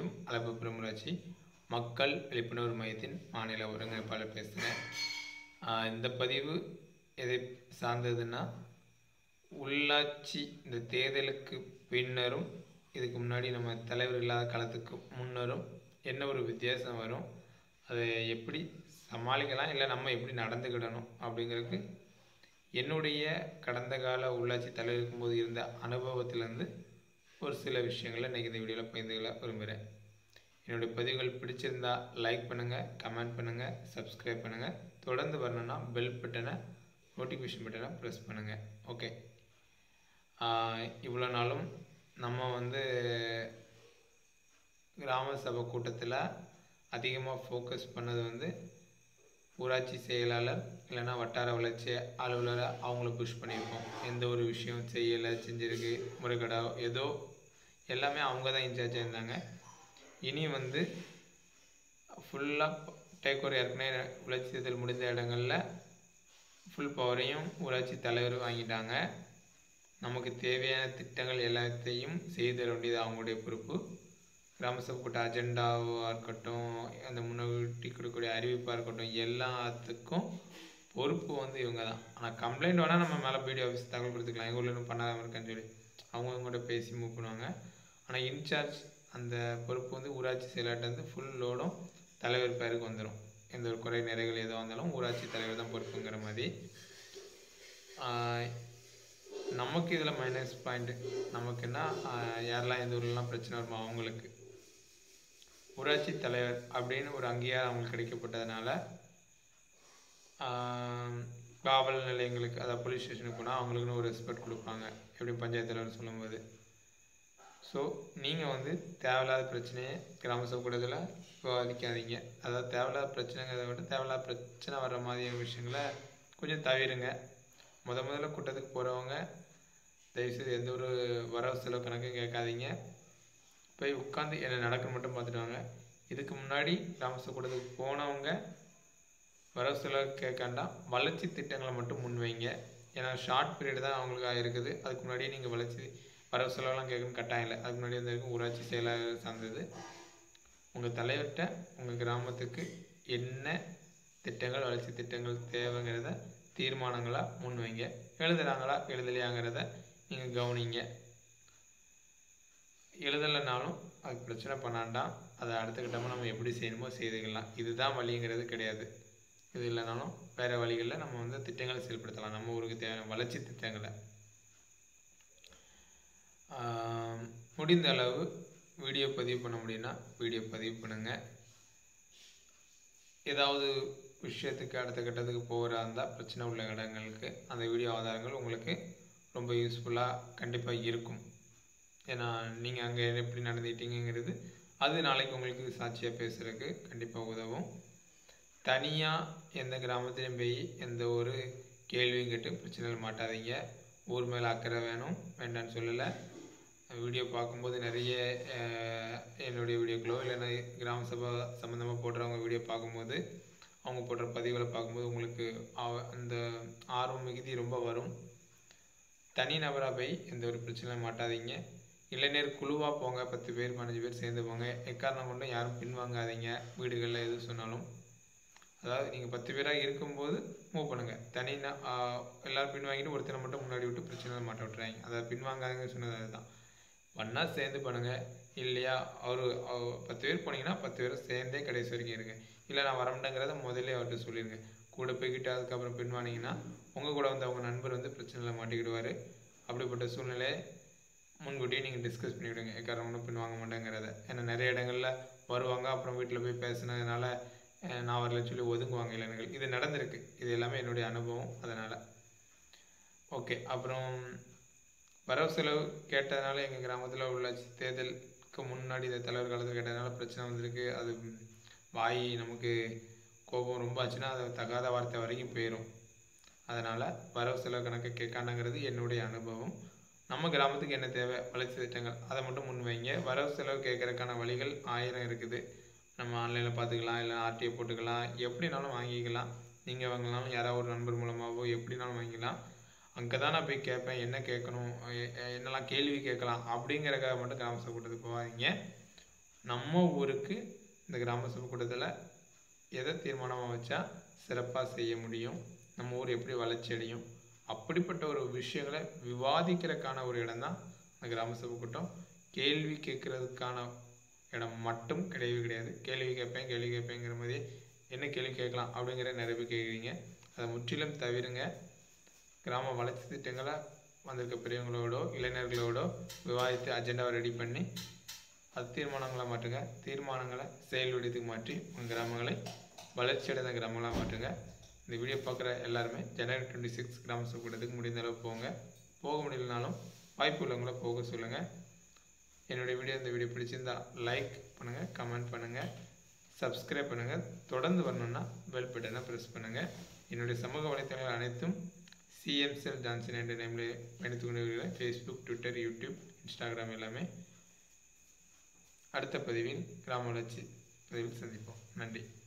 ஒன்றியம் அளவு பெருமராட்சி மக்கள் விழிப்புணர்வு மையத்தின் மாநில ஒருங்கிணைப்பாளர் பேசுகிறேன் ஆஹ் இந்த பதிவு எதை சார்ந்ததுன்னா உள்ளாட்சி இந்த தேர்தலுக்கு பின்னரும் இதுக்கு முன்னாடி நம்ம தலைவர் இல்லாத காலத்துக்கு முன்னரும் என்ன ஒரு வித்தியாசம் வரும் அதை எப்படி சமாளிக்கலாம் இல்லை நம்ம எப்படி நடந்துக்கிடணும் அப்படிங்கிறதுக்கு என்னுடைய கடந்த கால உள்ளாட்சி தலைவர் இருக்கும்போது இருந்த அனுபவத்திலேருந்து ஒரு சில விஷயங்களை இன்றைக்கி இந்த வீடியோவில் பகிர்ந்துக்கொள்ள விரும்புகிறேன் என்னுடைய பதிவுகள் பிடிச்சிருந்தா லைக் பண்ணுங்கள் கமெண்ட் பண்ணுங்கள் சப்ஸ்கிரைப் பண்ணுங்கள் தொடர்ந்து வரணும்னா பெல் பட்டனை நோட்டிஃபிகேஷன் பட்டனை ப்ரெஸ் பண்ணுங்கள் ஓகே இவ்வளோ நாளும் நம்ம வந்து கிராம சபை கூட்டத்தில் அதிகமாக ஃபோக்கஸ் பண்ணது வந்து ஊராட்சி செயலாளர் இல்லைன்னா வட்டார வளர்ச்சி அலுவலரை அவங்கள புஷ் பண்ணியிருக்கோம் எந்த ஒரு விஷயம் செய்யலை செஞ்சிருக்கு முறைகேடா ஏதோ எல்லாமே அவங்க தான் இன்சார்ஜாக இருந்தாங்க இனி வந்து ஃபுல்லாக டேக் ஓவர் ஏற்கனவே உள்ளாட்சி தேர்தல் முடிந்த இடங்களில் ஃபுல் பவரையும் ஊராட்சி தலைவர் வாங்கிட்டாங்க நமக்கு தேவையான திட்டங்கள் எல்லாத்தையும் செய்து தர வேண்டியது அவங்களுடைய பொறுப்பு கிராம சபை கூட்ட அஜெண்டாவாக இருக்கட்டும் அந்த முன்னோட்டி கொடுக்கக்கூடிய அறிவிப்பாக இருக்கட்டும் எல்லாத்துக்கும் பொறுப்பு வந்து இவங்க தான் ஆனால் கம்ப்ளைண்ட் வேணால் நம்ம மேலே பிடி ஆஃபீஸ் தகவல் கொடுத்துக்கலாம் எங்கள் ஊரில் இன்னும் பண்ணாமல் இருக்கேன்னு சொல்லி அவங்க கூட பேசி மூவ் பண்ணுவாங்க ஆனால் இன்சார்ஜ் அந்த பொறுப்பு வந்து ஊராட்சி செயலாட்ட வந்து ஃபுல் லோடும் தலைவர் பேருக்கு வந்துடும் எந்த ஒரு குறை நிறைகள் எதுவாக இருந்தாலும் ஊராட்சி தலைவர் தான் பொறுப்புங்கிற மாதிரி நமக்கு இதில் மைனஸ் பாயிண்ட்டு நமக்குன்னா யாரெல்லாம் எந்த ஊர்லலாம் பிரச்சனை வருமோ அவங்களுக்கு ஊராட்சி தலைவர் அப்படின்னு ஒரு அங்கீகாரம் அவங்களுக்கு கிடைக்கப்பட்டதுனால காவல் நிலையங்களுக்கு அதாவது போலீஸ் ஸ்டேஷனுக்கு போனால் அவங்களுக்குன்னு ஒரு ரெஸ்பெக்ட் கொடுப்பாங்க எப்படி பஞ்சாயத்து தலைவர் சொல்லும்போது ஸோ நீங்கள் வந்து தேவையில்லாத பிரச்சனையை கிராம சபை கூட்டத்தில் விவாதிக்காதீங்க அதாவது தேவையில்லாத பிரச்சனைங்கிறத விட தேவையில்லாத பிரச்சனை வர்ற மாதிரியான விஷயங்களை கொஞ்சம் தவிருங்க முத முதல்ல கூட்டத்துக்கு போகிறவங்க தயவுசெய்து எந்த ஒரு வரவு செலவு கணக்கும் கேட்காதீங்க போய் உட்காந்து என்ன நடக்குன்னு மட்டும் பார்த்துட்டு வாங்க இதுக்கு முன்னாடி கிராம சபை கூட்டத்துக்கு போனவங்க வரவு செலவு கேட்காண்டாம் வளர்ச்சி திட்டங்களை மட்டும் முன்வைங்க ஏன்னா ஷார்ட் பீரியட் தான் அவங்களுக்கு ஆகிருக்குது அதுக்கு முன்னாடியே நீங்கள் வளர்ச்சி வரவு செலவெல்லாம் கேட்கணும்னு கட்டாயம் இல்லை அதுக்கு முன்னாடி வந்து இருக்கும் ஊராட்சி செயலாளர் சார்ந்தது உங்கள் தலைவர்கிட்ட உங்கள் கிராமத்துக்கு என்ன திட்டங்கள் வளர்ச்சி திட்டங்கள் தேவைங்கிறத தீர்மானங்களாக முன்வைங்க எழுதுகிறாங்களா எழுதலையாங்கிறத நீங்கள் கவனிங்க எழுதலைனாலும் அது பிரச்சனை பண்ணாண்டாம் அதை அடுத்த கட்டமாக நம்ம எப்படி செய்யணுமோ செய்துக்கலாம் இதுதான் வழிங்கிறது கிடையாது இது இல்லைனாலும் வேறு வழிகளில் நம்ம வந்து திட்டங்களை செயல்படுத்தலாம் நம்ம ஊருக்கு தேவையான வளர்ச்சி திட்டங்களை முடிந்த அளவு வீடியோ பதிவு பண்ண முடியும்னா வீடியோ பதிவு பண்ணுங்கள் ஏதாவது விஷயத்துக்கு அடுத்த கட்டத்துக்கு போகிறா இருந்தால் பிரச்சனை உள்ள இடங்களுக்கு அந்த வீடியோ ஆதாரங்கள் உங்களுக்கு ரொம்ப யூஸ்ஃபுல்லாக கண்டிப்பாக இருக்கும் ஏன்னா நீங்கள் அங்கே எப்படி நடந்துக்கிட்டீங்கிறது அது நாளைக்கு உங்களுக்கு சாட்சியாக பேசுகிறதுக்கு கண்டிப்பாக உதவும் தனியாக எந்த கிராமத்துலையும் போய் எந்த ஒரு கேள்வியும் கேட்டு பிரச்சனைகள் மாட்டாதீங்க ஊர் மேலே அக்கறை வேணும் வேண்டான்னு சொல்லலை வீடியோ பார்க்கும்போது நிறைய என்னுடைய வீடியோக்களோ இல்லைன்னா கிராம சபை சம்மந்தமாக போடுறவங்க வீடியோ பார்க்கும்போது அவங்க போடுற பதிவுகளை பார்க்கும்போது உங்களுக்கு அந்த ஆர்வம் மிகுதி ரொம்ப வரும் தனி நபராக போய் எந்த ஒரு பிரச்சனையும் மாட்டாதீங்க இளைஞர் குழுவாக போங்க பத்து பேர் பதினஞ்சு பேர் சேர்ந்து போங்க எக்காரணம் கொண்டும் யாரும் பின்வாங்காதீங்க வீடுகளில் எது சொன்னாலும் அதாவது நீங்கள் பத்து பேராக இருக்கும்போது மூவ் பண்ணுங்கள் தனி எல்லோரும் பின்வாங்கிட்டு ஒருத்தரை மட்டும் முன்னாடி விட்டு பிரச்சனை மாட்ட விட்டுறாங்க அதை பின்வாங்காதீங்கன்னு சொன்னது அதுதான் ஒன்றா சேர்ந்து பண்ணுங்கள் இல்லையா அவர் பத்து பேர் போனீங்கன்னா பத்து பேர் சேர்ந்தே கடைசி வரைக்கும் இருங்க இல்லை நான் வரமாட்டேங்கிறத முதல்ல அவர்கிட்ட சொல்லிடுங்க கூட போய்கிட்டு அதுக்கப்புறம் பின்வானிங்கன்னா உங்கள் கூட வந்து அவங்க நண்பர் வந்து பிரச்சனையில் மாட்டிக்கிடுவார் அப்படிப்பட்ட சூழ்நிலையை முன்கூட்டியே நீங்கள் டிஸ்கஸ் பண்ணிவிடுங்க எக்காரம் ஒன்றும் பின்வாங்க மாட்டேங்கிறத ஏன்னா நிறைய இடங்களில் வருவாங்க அப்புறம் வீட்டில் போய் பேசினதுனால நான் வரல சொல்லி ஒதுங்குவாங்க இளைஞர்கள் இது நடந்திருக்கு இது எல்லாமே என்னுடைய அனுபவம் அதனால் ஓகே அப்புறம் வரவு செலவு கேட்டதுனால எங்கள் கிராமத்தில் உள்ள தேர்தலுக்கு முன்னாடி இந்த தலைவர் காலத்தில் கேட்டதுனால பிரச்சனை வந்திருக்கு அது வாய் நமக்கு கோபம் ரொம்ப ஆச்சுன்னா அது தகாத வார்த்தை வரைக்கும் போயிடும் அதனால் வரவு செலவு கணக்கு கேட்காண்டாங்கிறது என்னுடைய அனுபவம் நம்ம கிராமத்துக்கு என்ன தேவை வளர்ச்சி திட்டங்கள் அதை மட்டும் முன்வைங்க வரவு செலவு கேட்கறதுக்கான வழிகள் ஆயிரம் இருக்குது நம்ம ஆன்லைனில் பார்த்துக்கலாம் இல்லை ஆர்டிஐ போட்டுக்கலாம் எப்படினாலும் வாங்கிக்கலாம் நீங்கள் வாங்கலாம் யாராவது ஒரு நண்பர் மூலமாகவோ எப்படினாலும் வாங்கிக்கலாம் அங்கே தான் நான் போய் கேட்பேன் என்ன கேட்கணும் எ- எ- என்னெல்லாம் கேள்வி கேட்கலாம் அப்படிங்கிறக்காக மட்டும் கிராம சபை கூட்டத்துக்கு போகாதீங்க நம்ம ஊருக்கு இந்த கிராம சபை கூட்டத்தில் எதை தீர்மானமாக வச்சா சிறப்பாக செய்ய முடியும் நம்ம ஊர் எப்படி வளர்ச்சி அடையும் அப்படிப்பட்ட ஒரு விஷயங்களை விவாதிக்கிறதுக்கான ஒரு இடம் தான் இந்த கிராம சபை கூட்டம் கேள்வி கேட்கறதுக்கான இடம் மட்டும் கிடையவே கிடையாது கேள்வி கேட்பேன் கேள்வி கேட்பேங்கிற மாதிரி என்ன கேள்வி கேட்கலாம் அப்படிங்கிற நிறைய பேர் கேட்குறீங்க அதை முற்றிலும் தவிருங்க கிராம வளர்ச்சி திட்டங்களை வந்திருக்க பெரியவங்களோடோ இளைஞர்களோடோ விவாதித்து அஜெண்டாவை ரெடி பண்ணி அது தீர்மானங்களை மாற்றுங்க தீர்மானங்களை செயல் வடிவத்துக்கு மாற்றி உங்கள் கிராமங்களை வளர்ச்சி அடைந்த கிராமங்களாக மாற்றுங்க இந்த வீடியோ பார்க்குற எல்லாருமே ஜனவரி டுவெண்ட்டி சிக்ஸ் கிராம சபை கூட்டத்துக்கு முடிந்த அளவு போங்க போக முடியலனாலும் வாய்ப்பு உள்ளவங்கள போக சொல்லுங்கள் என்னுடைய வீடியோ இந்த வீடியோ பிடிச்சிருந்தா லைக் பண்ணுங்கள் கமெண்ட் பண்ணுங்கள் சப்ஸ்கிரைப் பண்ணுங்கள் தொடர்ந்து வரணும்னா பெல் பட்டனை ப்ரெஸ் பண்ணுங்கள் என்னுடைய சமூக வலைத்தளங்கள் அனைத்தும் சிஎம்செல் ஜான்சன் என்ற நேமில் பயணித்து கொண்டு வருகிறேன் ஃபேஸ்புக் ட்விட்டர் யூடியூப் இன்ஸ்டாகிராம் எல்லாமே அடுத்த பதிவில் கிராம வளர்ச்சி பதிவில் சந்திப்போம் நன்றி